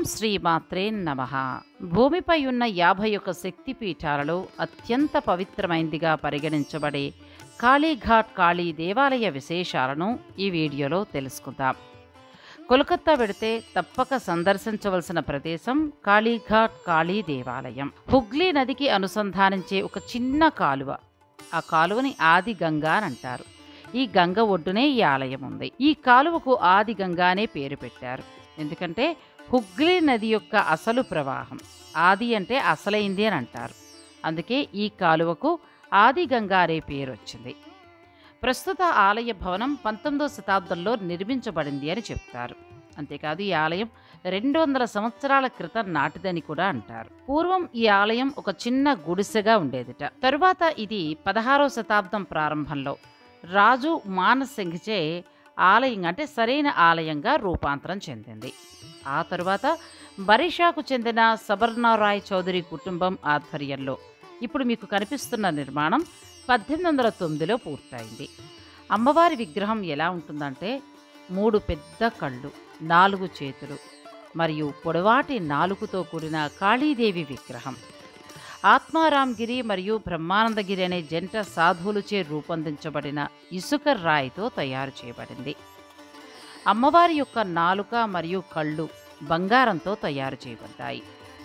శ్రీమాత్రే నమ భూమిపై ఉన్న యాభై ఒక్క శక్తి పీఠాలలో అత్యంత పవిత్రమైందిగా పరిగణించబడే కాళీఘాట్ కాళీ దేవాలయ విశేషాలను ఈ వీడియోలో తెలుసుకుందాం కోల్కత్తా వెడితే తప్పక సందర్శించవలసిన ప్రదేశం కాళీఘాట్ కాళీ దేవాలయం హుగ్లీ నదికి అనుసంధానించే ఒక చిన్న కాలువ ఆ కాలువని ఆది గంగా అని అంటారు ఈ గంగ ఒడ్డునే ఈ ఆలయం ఉంది ఈ కాలువకు ఆది గంగా అనే పేరు పెట్టారు ఎందుకంటే హుగ్లీ నది యొక్క అసలు ప్రవాహం ఆది అంటే అసలైంది అని అంటారు అందుకే ఈ కాలువకు ఆది గంగా అనే పేరు వచ్చింది ప్రస్తుత ఆలయ భవనం పంతొమ్మిదో శతాబ్దంలో నిర్మించబడింది అని చెప్తారు అంతేకాదు ఈ ఆలయం రెండు వందల సంవత్సరాల క్రితం నాటిదని కూడా అంటారు పూర్వం ఈ ఆలయం ఒక చిన్న గుడిసెగా ఉండేదిట తరువాత ఇది పదహారో శతాబ్దం ప్రారంభంలో రాజు మానసింగ్చే ఆలయం అంటే సరైన ఆలయంగా రూపాంతరం చెందింది ఆ తరువాత బరిషాకు చెందిన సబర్నారాయ్ చౌదరి కుటుంబం ఆధ్వర్యంలో ఇప్పుడు మీకు కనిపిస్తున్న నిర్మాణం పద్దెనిమిది వందల తొమ్మిదిలో పూర్తయింది అమ్మవారి విగ్రహం ఎలా ఉంటుందంటే మూడు పెద్ద కళ్ళు నాలుగు చేతులు మరియు పొడవాటి నాలుగుతో కూడిన కాళీదేవి విగ్రహం ఆత్మారాంగిరి మరియు బ్రహ్మానందగిరి అనే జంట సాధువులచే రూపొందించబడిన ఇసుక రాయితో తయారు చేయబడింది అమ్మవారి యొక్క నాలుక మరియు కళ్ళు బంగారంతో తయారు చేయబడ్డాయి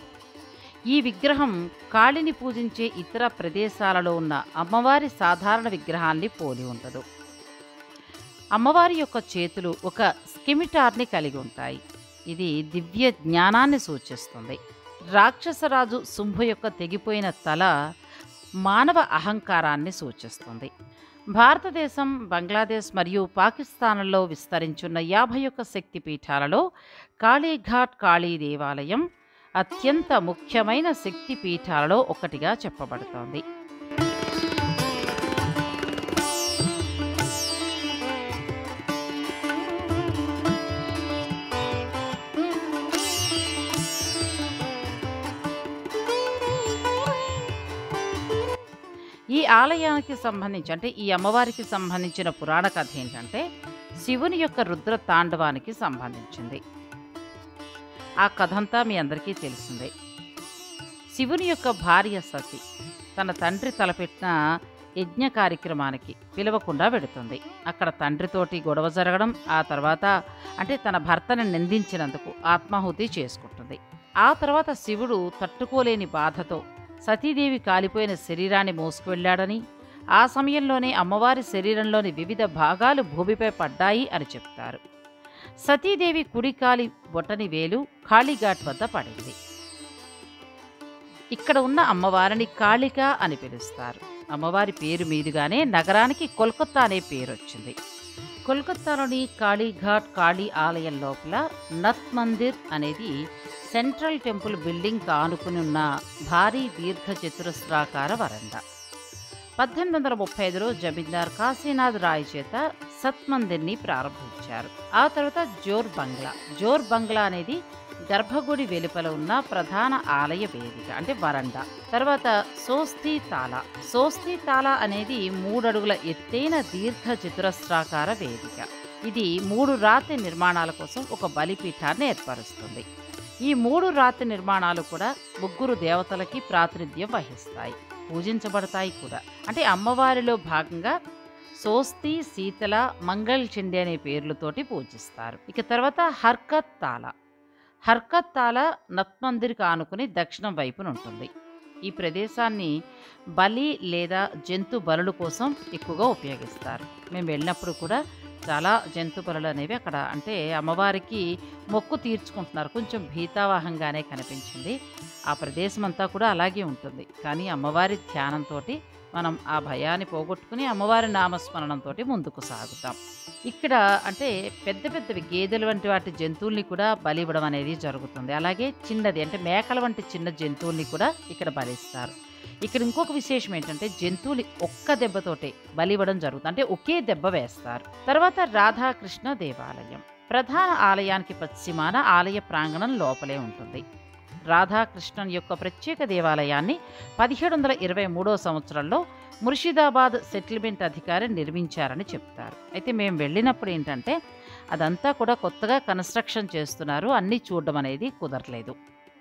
ఈ విగ్రహం కాళిని పూజించే ఇతర ప్రదేశాలలో ఉన్న అమ్మవారి సాధారణ విగ్రహాన్ని పోలి ఉండదు అమ్మవారి యొక్క చేతులు ఒక స్కిమిటార్ని కలిగి ఉంటాయి ఇది దివ్య జ్ఞానాన్ని సూచిస్తుంది రాక్షసరాజు శుంభు యొక్క తెగిపోయిన తల మానవ అహంకారాన్ని సూచిస్తుంది భారతదేశం బంగ్లాదేశ్ మరియు పాకిస్తాన్లో విస్తరించున్న యాభై ఒక్క శక్తి పీఠాలలో కాళీఘాట్ కాళీ దేవాలయం అత్యంత ముఖ్యమైన శక్తి పీఠాలలో ఒకటిగా చెప్పబడుతోంది ఈ ఆలయానికి సంబంధించి అంటే ఈ అమ్మవారికి సంబంధించిన పురాణ కథ ఏంటంటే శివుని యొక్క రుద్ర తాండవానికి సంబంధించింది ఆ కథంతా మీ అందరికీ తెలిసిందే శివుని యొక్క భార్య సతి తన తండ్రి తలపెట్టిన యజ్ఞ కార్యక్రమానికి పిలవకుండా వెడుతుంది అక్కడ తండ్రితోటి గొడవ జరగడం ఆ తర్వాత అంటే తన భర్తను నిందించినందుకు ఆత్మాహుతి చేసుకుంటుంది ఆ తర్వాత శివుడు తట్టుకోలేని బాధతో సతీదేవి కాలిపోయిన శరీరాన్ని మోసుకువెళ్ళాడని ఆ సమయంలోనే అమ్మవారి శరీరంలోని వివిధ భాగాలు భూమిపై పడ్డాయి అని చెప్తారు సతీదేవి కుడికాలి బొటని వేలు కాళీఘాట్ వద్ద పడింది ఇక్కడ ఉన్న అమ్మవారిని కాళిక అని పిలుస్తారు అమ్మవారి పేరు మీదుగానే నగరానికి కోల్కత్తా అనే పేరు వచ్చింది కోల్కత్తాలోని కాళీఘాట్ కాళీ ఆలయం లోపల నత్ మందిర్ అనేది సెంట్రల్ టెంపుల్ బిల్డింగ్ ఆనుకుని ఉన్న భారీ దీర్ఘ చతురస్రాకార వరండా పద్దెనిమిది వందల ముప్పై ఐదులో జమీందార్ కాశీనాథ్ రాయ్ చేత సత్ మందిర్ని ప్రారంభించారు ఆ తర్వాత జోర్ బంగ్లా జోర్ బంగ్లా అనేది గర్భగుడి వెలుపల ఉన్న ప్రధాన ఆలయ వేదిక అంటే వరండా తర్వాత సోస్తి తాలా సోస్తి తాలా అనేది మూడడుగుల ఎత్తైన దీర్ఘ చతురస్రాకార వేదిక ఇది మూడు రాతి నిర్మాణాల కోసం ఒక బలిపీఠాన్ని ఏర్పరుస్తుంది ఈ మూడు రాతి నిర్మాణాలు కూడా ముగ్గురు దేవతలకి ప్రాతినిధ్యం వహిస్తాయి పూజించబడతాయి కూడా అంటే అమ్మవారిలో భాగంగా సోస్తి శీతల మంగళ్ చెండి అనే పేర్లతోటి పూజిస్తారు ఇక తర్వాత హర్కత్ తాల హర్కత్ తాల నత్మందిర్కి ఆనుకుని దక్షిణం వైపున ఉంటుంది ఈ ప్రదేశాన్ని బలి లేదా జంతు బలుల కోసం ఎక్కువగా ఉపయోగిస్తారు మేము వెళ్ళినప్పుడు కూడా చాలా జంతు బలులు అనేవి అక్కడ అంటే అమ్మవారికి మొక్కు తీర్చుకుంటున్నారు కొంచెం భీతావాహంగానే కనిపించింది ఆ ప్రదేశం అంతా కూడా అలాగే ఉంటుంది కానీ అమ్మవారి ధ్యానంతో మనం ఆ భయాన్ని పోగొట్టుకుని అమ్మవారి నామస్మరణంతో ముందుకు సాగుతాం ఇక్కడ అంటే పెద్ద పెద్దవి గేదెలు వంటి వాటి జంతువుల్ని కూడా బలి ఇవ్వడం అనేది జరుగుతుంది అలాగే చిన్నది అంటే మేకల వంటి చిన్న జంతువుల్ని కూడా ఇక్కడ బలిస్తారు ఇక్కడ ఇంకొక విశేషం ఏంటంటే జంతువులు ఒక్క దెబ్బతోటే బలి ఇవ్వడం జరుగుతుంది అంటే ఒకే దెబ్బ వేస్తారు తర్వాత రాధాకృష్ణ దేవాలయం ప్రధాన ఆలయానికి పశ్చిమాన ఆలయ ప్రాంగణం లోపలే ఉంటుంది రాధాకృష్ణన్ యొక్క ప్రత్యేక దేవాలయాన్ని పదిహేడు వందల ఇరవై మూడో సంవత్సరంలో ముర్షిదాబాద్ సెటిల్మెంట్ అధికారి నిర్మించారని చెప్తారు అయితే మేము వెళ్ళినప్పుడు ఏంటంటే అదంతా కూడా కొత్తగా కన్స్ట్రక్షన్ చేస్తున్నారు అన్నీ చూడడం అనేది కుదరలేదు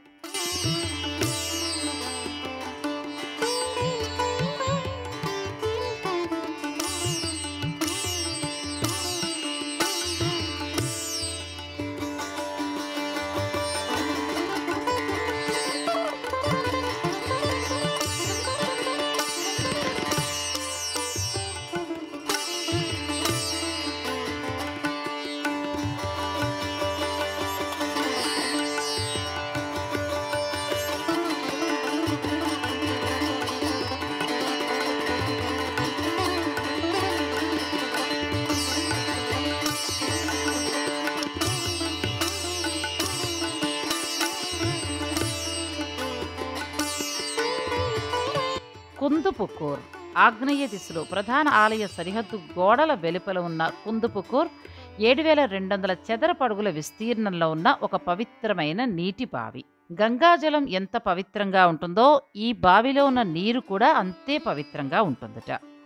కుందుపుకూర్ ఆగ్నేయ దిశలో ప్రధాన ఆలయ సరిహద్దు గోడల వెలుపల ఉన్న కుందుపుకూర్ ఏడు వేల రెండు వందల చదరపు అడుగుల విస్తీర్ణంలో ఉన్న ఒక పవిత్రమైన నీటి బావి గంగాజలం ఎంత పవిత్రంగా ఉంటుందో ఈ బావిలో ఉన్న నీరు కూడా అంతే పవిత్రంగా ఉంటుందట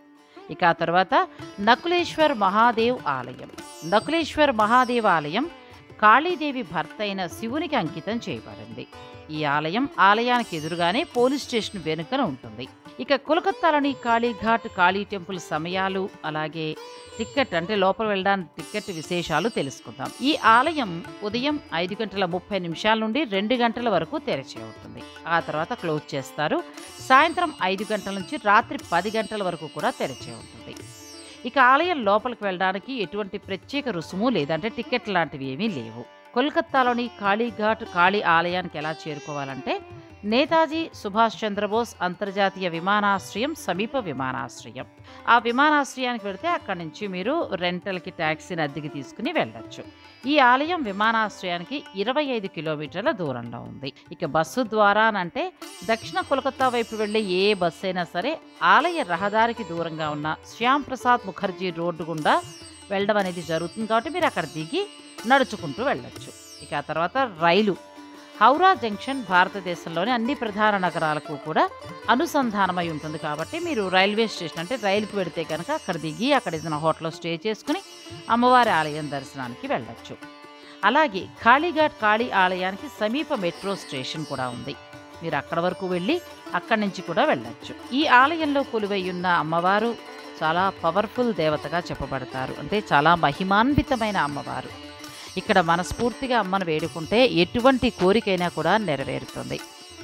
ఇక ఆ తర్వాత నకులేశ్వర్ మహాదేవ్ ఆలయం నకులేశ్వర్ మహాదేవ్ ఆలయం కాళీదేవి భర్త అయిన శివునికి అంకితం చేయబడింది ఈ ఆలయం ఆలయానికి ఎదురుగానే పోలీస్ స్టేషన్ వెనుకన ఉంటుంది ఇక కోల్కత్తాలోని కాళీఘాట్ కాళీ టెంపుల్ సమయాలు అలాగే టికెట్ అంటే లోపల వెళ్ళడానికి టికెట్ విశేషాలు తెలుసుకుందాం ఈ ఆలయం ఉదయం ఐదు గంటల ముప్పై నిమిషాల నుండి రెండు గంటల వరకు తెరిచే ఉంటుంది ఆ తర్వాత క్లోజ్ చేస్తారు సాయంత్రం ఐదు గంటల నుంచి రాత్రి పది గంటల వరకు కూడా తెరిచే ఉంటుంది ఇక ఆలయం లోపలికి వెళ్ళడానికి ఎటువంటి ప్రత్యేక రుసుము లేదంటే టికెట్ లాంటివి ఏమీ లేవు కోల్కత్తాలోని కాళీఘాట్ కాళీ ఆలయానికి ఎలా చేరుకోవాలంటే నేతాజీ సుభాష్ చంద్రబోస్ అంతర్జాతీయ విమానాశ్రయం సమీప విమానాశ్రయం ఆ విమానాశ్రయానికి వెళితే అక్కడి నుంచి మీరు రెంటల్కి ట్యాక్సీని అద్దెకి తీసుకుని వెళ్ళొచ్చు ఈ ఆలయం విమానాశ్రయానికి ఇరవై ఐదు కిలోమీటర్ల దూరంలో ఉంది ఇక బస్సు ద్వారానంటే దక్షిణ కోల్కతా వైపు వెళ్ళే ఏ బస్సు అయినా సరే ఆలయ రహదారికి దూరంగా ఉన్న శ్యామ్ ప్రసాద్ ముఖర్జీ రోడ్డు గుండా వెళ్ళడం అనేది జరుగుతుంది కాబట్టి మీరు అక్కడ దిగి నడుచుకుంటూ వెళ్ళొచ్చు ఇక ఆ తర్వాత రైలు హౌరా జంక్షన్ భారతదేశంలోని అన్ని ప్రధాన నగరాలకు కూడా అనుసంధానమై ఉంటుంది కాబట్టి మీరు రైల్వే స్టేషన్ అంటే రైలుకు వెడితే కనుక అక్కడ దిగి అక్కడ ఏదైనా హోటల్లో స్టే చేసుకుని అమ్మవారి ఆలయం దర్శనానికి వెళ్ళొచ్చు అలాగే కాళీఘాట్ కాళీ ఆలయానికి సమీప మెట్రో స్టేషన్ కూడా ఉంది మీరు అక్కడ వరకు వెళ్ళి అక్కడి నుంచి కూడా వెళ్ళొచ్చు ఈ ఆలయంలో కొలువై ఉన్న అమ్మవారు చాలా పవర్ఫుల్ దేవతగా చెప్పబడతారు అంటే చాలా మహిమాన్వితమైన అమ్మవారు ఇక్కడ మనస్ఫూర్తిగా అమ్మను వేడుకుంటే ఎటువంటి కోరికైనా కూడా నెరవేరుతుంది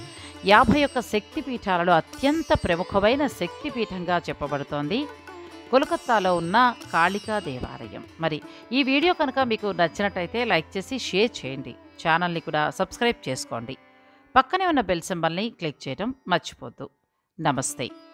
యాభై ఒక్క శక్తి పీఠాలలో అత్యంత ప్రముఖమైన శక్తి పీఠంగా చెప్పబడుతోంది కోల్కత్తాలో ఉన్న కాళికా దేవాలయం మరి ఈ వీడియో కనుక మీకు నచ్చినట్టయితే లైక్ చేసి షేర్ చేయండి ఛానల్ని కూడా సబ్స్క్రైబ్ చేసుకోండి పక్కనే ఉన్న బెల్ సింబల్ని క్లిక్ చేయడం మర్చిపోద్దు నమస్తే